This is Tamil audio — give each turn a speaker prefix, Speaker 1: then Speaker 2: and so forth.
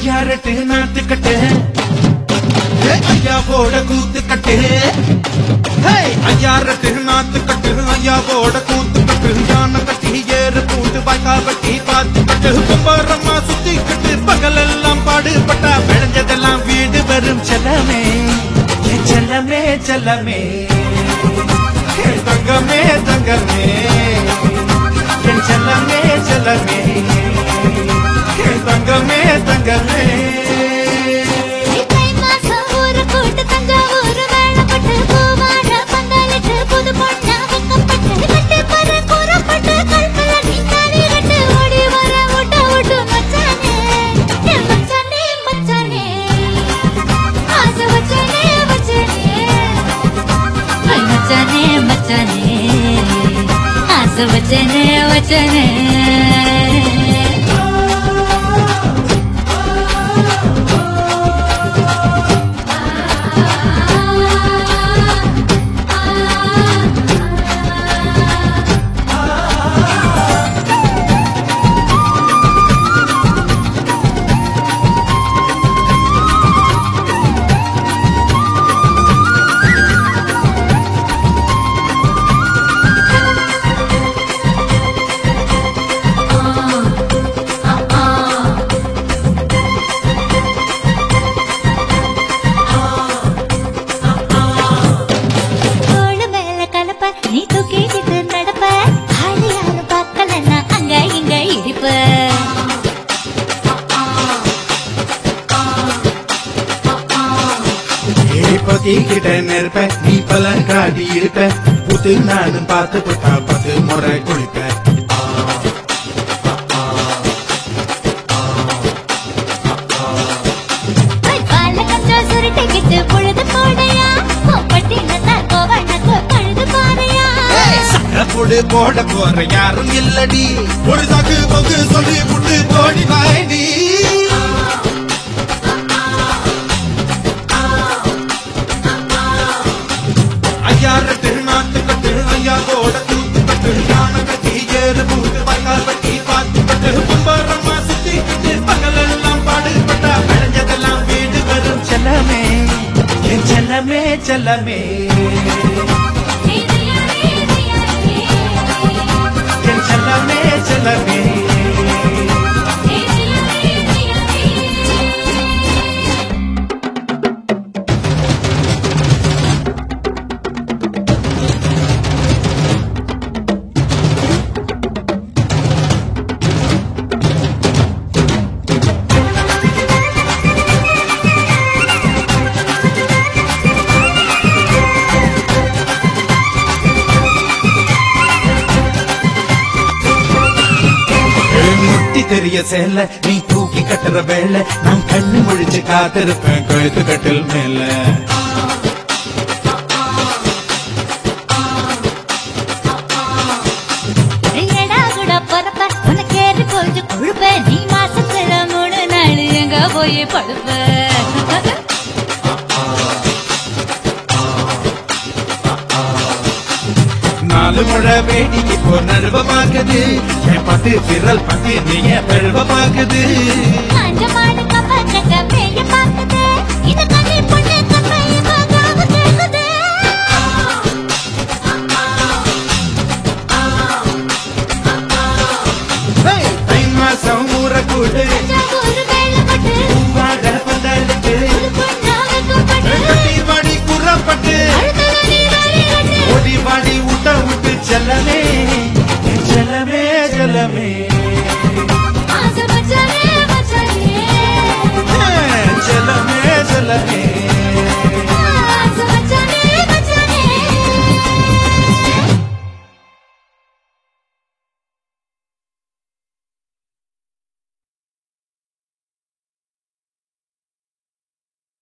Speaker 1: ஐயாரட்டு நாத்துக்கட்டு ஐயாவோட கூத்துக்கட்டு ஐயாரட்டு நாத்துக்கட்டு ஐயாவோட கூத்துக்கட்டு யானை கட்டி ஏறு கூட்டு வாய்க்கா வட்டி பார்த்துக்கட்டு கும்பரம்மா சுத்திக்கிட்டு பகலெல்லாம் பாடுபட்டா விளைஞ்சதெல்லாம் வீடு வரும் செல்லமே என் செல்லமே செல்லமே என் தங்கமே தங்கமே என் செல்லமே செல்லமே என் தங்கமே தங்கமே
Speaker 2: தை மாசம் ஊரு கூட்டு தஞ்சாவூரு வேளப்பட்டு பூவாழ பந்தலிட்டு புது பொண்ணா வெக்கப்பட்டு கட்டு பற கூறப்பட்டு கல்பல நீந்தாடி கட்டு ஓடி வர விட்ட விட்டு மச்சானே என் மச்சானே மச்சானே ஆசை வச்சனே வச்சனே ஐ மச்சானே மச்சானே ஆசை வச்சனே வச்சனே தோளு மேல கலப்ப நீ தூக்கிட்டு நடப்ப ஆளு யாரும் பார்க்கலன்னா அங்க இங்க இடிப்ப
Speaker 1: இப்போதி கிட்ட நெருப்ப நீ பல காடி இருப்ப புத்து நானும் பார்த்து புட்டா பத்து முறை குளிப்ப
Speaker 2: பால கொஞ்சம் சுருட்டிக்கிட்டு பொழுது போடையா பட்டினத்தா கோவணக்கு கழுது பாறையா
Speaker 1: சட்டப்புடு போட போற யாரும் இல்லடி ஒரு சாக்கு பங்கு சொல்லி புட்டு போடி வாயடி ஐயா ரெட்டு நாட்டு கட்டு ஐயா கோட தூத்து கட்டு யானை கட்டி ஏறு பூத்து வைக்கால் வட்டி பார்த்து கட்டு கும்பரம்மா சுத்தி கட்டு பகலெல்லாம் பாடுபட்டா விளைஞ்சதெல்லாம் வீடு வரும் செல்லமே என் செல்லமே செல்லமே என் செல்லமே செல்லமே முட்டி தெரிய சேல நீ தூக்கி கட்டுற வேலை நான் கண்ணு முழிச்சு காத்திருப்பேன் கழுத்து கட்டில் மேல
Speaker 2: எடா கூட பொறப்ப உனக்கு ஏறி போச்சு கொழுப்ப நீ மாசத்துல மூணு நாள் எங்க போய் படுப்ப
Speaker 1: நாலு முழை வேடிக்கை போ நழுவ பாக்குது என் பட்டு விரல் பட்டு நீ என் பெருவ பாக்குது
Speaker 2: காஞ்ச மாடு கம்ப கட்ட மேய பாக்குது இது கண்ண